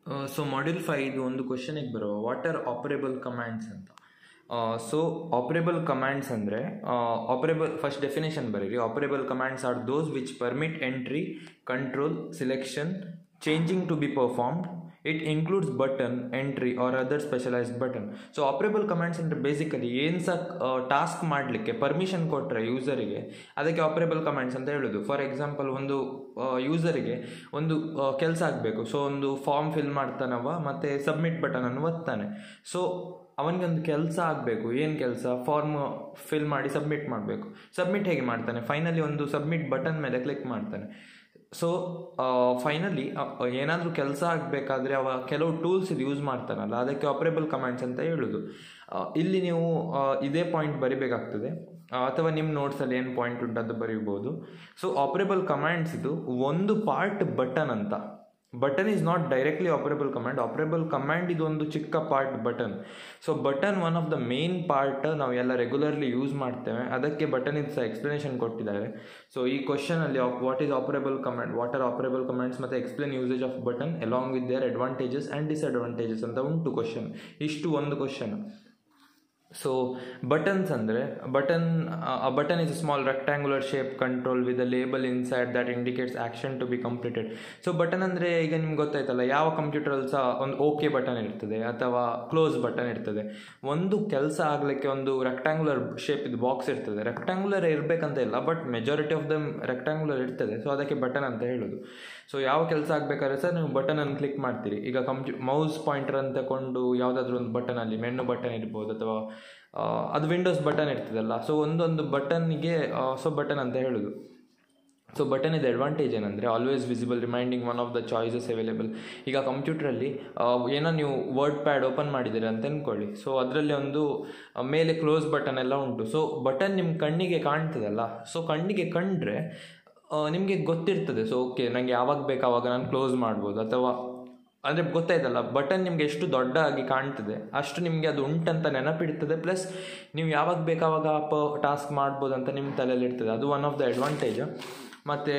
so module five ಇದು ಒಂದು ಕ್ವಶನಿಗೆ ಬರುವ ವಾಟ್ ಆರ್ ಆಪರೇಬಲ್ ಕಮ್ಯಾಂಡ್ಸ್ ಅಂತ ಸೊ ಆಪರೇಬಲ್ ಕಮ್ಯಾಂಡ್ಸ್ ಅಂದರೆ ಆಪರೇಬಲ್ ಫಸ್ಟ್ ಡೆಫಿನೇಷನ್ ಬರೀರಿ operable commands are those which permit entry control selection changing to be performed it includes button entry or other specialized button so operable commands ಅಂದರೆ basically ಏನು ಸಹ task ಮಾಡಲಿಕ್ಕೆ permission ಕೊಟ್ಟರೆ ಯೂಸರಿಗೆ ಅದಕ್ಕೆ operable commands ಅಂತ ಹೇಳೋದು for example ಒಂದು ಯೂಸರಿಗೆ ಒಂದು ಕೆಲಸ ಆಗಬೇಕು ಸೊ ಒಂದು ಫಾರ್ಮ್ ಫಿಲ್ ಮಾಡ್ತಾನವ ಮತ್ತು ಸಬ್ಮಿಟ್ ಬಟನನ್ನು ಒತ್ತಾನೆ ಸೊ ಅವನಿಗೊಂದು ಕೆಲಸ ಆಗಬೇಕು ಏನು ಕೆಲಸ ಫಾರ್ಮ್ ಫಿಲ್ ಮಾಡಿ ಸಬ್ಮಿಟ್ ಮಾಡಬೇಕು ಸಬ್ಮಿಟ್ ಹೇಗೆ ಮಾಡ್ತಾನೆ ಫೈನಲಿ ಒಂದು ಸಬ್ಮಿಟ್ ಬಟನ್ ಮೇಲೆ ಕ್ಲಿಕ್ ಮಾಡ್ತಾನೆ ಸೊ ಫೈನಲಿ ಏನಾದರೂ ಕೆಲಸ ಆಗಬೇಕಾದ್ರೆ ಅವ ಕೆಲವು ಟೂಲ್ಸ್ ಇದು ಯೂಸ್ ಮಾಡ್ತಾನಲ್ಲ ಅದಕ್ಕೆ ಆಪರೇಬಲ್ ಕಮ್ಯಾಂಡ್ಸ್ ಅಂತ ಹೇಳೋದು ಇಲ್ಲಿ ನೀವು ಇದೇ ಪಾಯಿಂಟ್ ಬರಿಬೇಕಾಗ್ತದೆ ಅಥವಾ ನಿಮ್ಮ ನೋಟ್ಸಲ್ಲಿ ಏನು ಪಾಯಿಂಟ್ ಉಂಟು ಅದು ಬರೀಬೋದು ಸೊ ಆಪರೇಬಲ್ ಕಮ್ಯಾಂಡ್ಸ್ ಇದು ಒಂದು ಪಾರ್ಟ್ ಬಟನ್ ಅಂತ button is not directly operable command operable command ಇದು ಒಂದು ಚಿಕ್ಕ part button so button one of the main part ನಾವು ಎಲ್ಲ ರೆಗ್ಯುಲರ್ಲಿ ಯೂಸ್ ಮಾಡ್ತೇವೆ ಅದಕ್ಕೆ ಬಟನ್ ಇದು ಸಹ ಎಕ್ಸ್ಪ್ಲನೇಷನ್ ಕೊಟ್ಟಿದ್ದಾರೆ ಸೊ ಈ ಕ್ವಶನಲ್ಲಿ what is operable command what are operable commands ಮತ್ತು explain usage of button along with their advantages and disadvantages ಅಂತ ಉಂಟು ಕ್ವಶನ್ ಇಷ್ಟು ಒಂದು ಕ್ವಶನ್ ಸೊ ಬಟನ್ಸ್ ಅಂದರೆ button a button is a small rectangular shape control with a label inside that indicates action to be completed so button ಅಂದರೆ ಈಗ ನಿಮ್ಗೆ ಗೊತ್ತಾಯ್ತಲ್ಲ ಯಾವ ಕಂಪ್ಯೂಟರಲ್ಲಿ ಸಹ ಒಂದು ಓಕೆ ಬಟನ್ ಇರ್ತದೆ ಅಥವಾ ಕ್ಲೋಸ್ ಬಟನ್ ಇರ್ತದೆ ಒಂದು ಕೆಲಸ ಆಗಲಿಕ್ಕೆ ಒಂದು ರೆಕ್ಟ್ಯಾಂಗ್ಯುಲರ್ ಶೇಪ್ ಇದು ಬಾಕ್ಸ್ ಇರ್ತದೆ ರೆಕ್ಟ್ಯಾಂಗ್ಯುಲರ್ ಇರಬೇಕಂತ ಇಲ್ಲ but majority of them rectangular ಇರ್ತದೆ ಸೊ ಅದಕ್ಕೆ ಬಟನ್ ಅಂತ ಹೇಳೋದು ಸೊ ಯಾವ ಕೆಲಸ ಆಗಬೇಕಾದ್ರೆ ಸರ್ ನೀವು ಬಟನನ್ನು ಕ್ಲಿಕ್ ಮಾಡ್ತೀರಿ ಈಗ ಕಂಪ್ಯೂ ಮೌಸ್ ಪಾಯಿಂಟರ್ ಅಂತ ತಗೊಂಡು ಯಾವುದಾದ್ರೂ ಒಂದು ಬಟನಲ್ಲಿ ಮೆನ್ನು ಬಟನ್ ಇರ್ಬೋದು ಅಥವಾ ಅದು ವಿಂಡೋಸ್ ಬಟನ್ ಇರ್ತದಲ್ಲ ಸೊ ಒಂದೊಂದು ಬಟನ್ನಿಗೆ ಸೊ ಬಟನ್ ಅಂತ ಹೇಳೋದು ಸೊ ಬಟನ್ ಇದು ಅಡ್ವಾಂಟೇಜ್ ಏನಂದರೆ always visible reminding one of the choices available ಈಗ ಕಂಪ್ಯೂಟ್ರಲ್ಲಿ ಏನೋ ನೀವು ವರ್ಡ್ ಪ್ಯಾಡ್ ಓಪನ್ ಮಾಡಿದ್ದೀರಿ ಅಂತ ಅಂದ್ಕೊಳ್ಳಿ ಸೊ ಅದರಲ್ಲಿ ಒಂದು ಮೇಲೆ ಕ್ಲೋಸ್ ಬಟನ್ ಎಲ್ಲ ಉಂಟು ಸೊ ಬಟನ್ ನಿಮ್ಮ ಕಣ್ಣಿಗೆ ಕಾಣ್ತದಲ್ಲ ಸೊ ಕಣ್ಣಿಗೆ ಕಂಡ್ರೆ ನಿಮಗೆ ಗೊತ್ತಿರ್ತದೆ ಸೊ ಓಕೆ ನನಗೆ ಯಾವಾಗ ಬೇಕು ಆವಾಗ ನಾನು ಕ್ಲೋಸ್ ಮಾಡ್ಬೋದು ಅಥವಾ ಅಂದರೆ ಗೊತ್ತಾಯ್ತಲ್ಲ ಬಟನ್ ನಿಮಗೆ ಎಷ್ಟು ದೊಡ್ಡದಾಗಿ ಕಾಣ್ತದೆ ಅಷ್ಟು ನಿಮಗೆ ಅದು ಉಂಟಂತ ನೆನಪಿಡ್ತದೆ ಪ್ಲಸ್ ನೀವು ಯಾವಾಗ ಬೇಕಾವಾಗ ಪ ಟಾಸ್ಕ್ ಮಾಡ್ಬೋದು ಅಂತ ನಿಮ್ಮ ತಲೆಯಲ್ಲಿ ಇರ್ತದೆ ಅದು ಒನ್ ಆಫ್ ದ ಅಡ್ವಾಂಟೇಜ್ ಮತ್ತು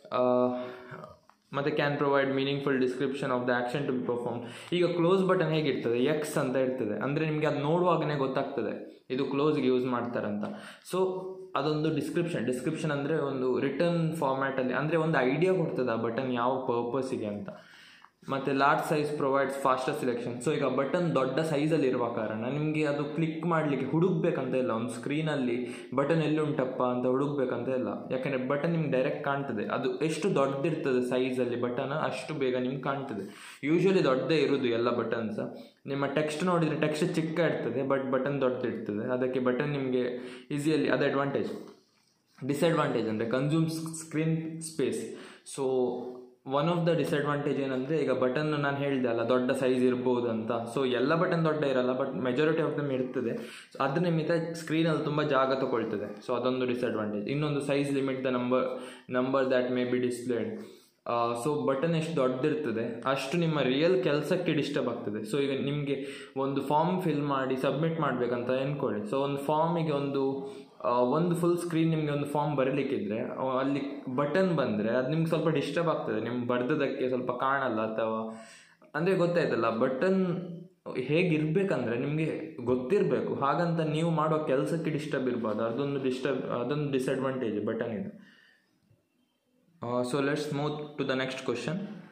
ಮತ್ತು can provide meaningful description of the action to be perform ಈಗ ಕ್ಲೋಸ್ ಬಟನ್ ಹೇಗಿರ್ತದೆ ಎಕ್ಸ್ ಅಂತ ಇರ್ತದೆ ಅಂದರೆ ನಿಮಗೆ ಅದು ನೋಡುವಾಗಲೇ ಗೊತ್ತಾಗ್ತದೆ ಇದು ಕ್ಲೋಸ್ಗೆ ಯೂಸ್ ಮಾಡ್ತಾರಂತ ಸೊ ಅದೊಂದು ಡಿಸ್ಕ್ರಿಪ್ಷನ್ ಡಿಸ್ಕ್ರಿಪ್ಷನ್ ಅಂದರೆ ಒಂದು ರಿಟರ್ನ್ ಫಾರ್ಮ್ಯಾಟಲ್ಲಿ ಅಂದರೆ ಒಂದು ಐಡಿಯಾ ಕೊಡ್ತದೆ ಆ ಬಟನ್ ಯಾವ ಪರ್ಪಸ್ಸಿಗೆ ಅಂತ ಮತ್ತು large size provides faster selection so ಈಗ ಬಟನ್ ದೊಡ್ಡ ಸೈಜಲ್ಲಿ ಇರುವ ಕಾರಣ ನಿಮಗೆ ಅದು ಕ್ಲಿಕ್ ಮಾಡಲಿಕ್ಕೆ ಹುಡುಕ್ಬೇಕಂತ ಇಲ್ಲ ಒಂದು ಸ್ಕ್ರೀನಲ್ಲಿ ಬಟನ್ ಎಲ್ಲಿ ಉಂಟಪ್ಪ ಅಂತ ಹುಡುಕ್ಬೇಕಂತ ಇಲ್ಲ ಯಾಕಂದರೆ ಬಟನ್ ನಿಮ್ಗೆ ಡೈರೆಕ್ಟ್ ಕಾಣ್ತದೆ ಅದು ಎಷ್ಟು ದೊಡ್ಡದಿರ್ತದೆ ಸೈಜಲ್ಲಿ ಬಟನ್ ಅಷ್ಟು ಬೇಗ ನಿಮ್ಗೆ ಕಾಣ್ತದೆ ಯೂಶ್ವಲಿ ದೊಡ್ಡದೇ ಇರೋದು ಎಲ್ಲ ಬಟನ್ಸ್ ನಿಮ್ಮ ಟೆಕ್ಸ್ಟ್ ನೋಡಿದರೆ ಟೆಕ್ಸ್ಟ್ ಚಿಕ್ಕ ಇರ್ತದೆ ಬಟ್ ಬಟನ್ ದೊಡ್ಡದಿರ್ತದೆ ಅದಕ್ಕೆ ಬಟನ್ ನಿಮಗೆ ಈಸಿಯಲ್ಲಿ ಅದು ಅಡ್ವಾಂಟೇಜ್ ಡಿಸ್ಅಡ್ವಾಂಟೇಜ್ ಅಂದರೆ consume screen space so one of the disadvantage ಏನಂದರೆ ಈಗ ಬಟನ್ ನಾನು ಹೇಳಿದೆ ಅಲ್ಲ ದೊಡ್ಡ ಸೈಜ್ ಇರ್ಬೋದು ಅಂತ ಸೊ ಎಲ್ಲ ಬಟನ್ ದೊಡ್ಡ ಇರಲ್ಲ ಬಟ್ ಮೆಜಾರಿಟಿ ಆಫ್ ದಮ್ ಇರ್ತದೆ ಸೊ ಅದ್ರ ನಿಮಿತ್ತ ಸ್ಕ್ರೀನಲ್ಲಿ ತುಂಬ ಜಾಗ ತಗೊಳ್ತದೆ ಸೊ ಅದೊಂದು ಡಿಸ್ಅಡ್ವಾಂಟೇಜ್ ಇನ್ನೊಂದು size limit the number number that may be displayed so button ಎಷ್ಟು ದೊಡ್ಡದಿರ್ತದೆ ಅಷ್ಟು ನಿಮ್ಮ ರಿಯಲ್ ಕೆಲಸಕ್ಕೆ ಡಿಸ್ಟರ್ಬ್ ಆಗ್ತದೆ ಸೊ ಈಗ ನಿಮಗೆ ಒಂದು ಫಾರ್ಮ್ ಫಿಲ್ ಮಾಡಿ ಸಬ್ಮಿಟ್ ಮಾಡಬೇಕಂತ ಅಂದ್ಕೊಳ್ಳಿ ಸೊ ಒಂದು ಫಾರ್ಮಿಗೆ ಒಂದು ಒಂದು ಫುಲ್ ಸ್ಕ್ರೀನ್ ನಿಮಗೆ ಒಂದು ಫಾರ್ಮ್ ಬರಲಿಕ್ಕಿದ್ರೆ ಅಲ್ಲಿ ಬಟನ್ ಬಂದರೆ ಅದು ನಿಮ್ಗೆ ಸ್ವಲ್ಪ ಡಿಸ್ಟರ್ಬ್ ಆಗ್ತದೆ ನಿಮ್ಗೆ ಬರ್ದದಕ್ಕೆ ಸ್ವಲ್ಪ ಕಾಣಲ್ಲ ಅಥವಾ ಅಂದರೆ ಗೊತ್ತಾಯ್ತಲ್ಲ ಬಟನ್ ಹೇಗಿರ್ಬೇಕಂದ್ರೆ ನಿಮಗೆ ಗೊತ್ತಿರಬೇಕು ಹಾಗಂತ ನೀವು ಮಾಡೋ ಕೆಲಸಕ್ಕೆ ಡಿಸ್ಟರ್ಬ್ ಇರ್ಬೋದು ಅದೊಂದು ಡಿಸ್ಟರ್ಬ್ ಅದೊಂದು ಡಿಸ್ಅಡ್ವಾಂಟೇಜ್ ಬಟನ್ ಇದು so let's move to the next question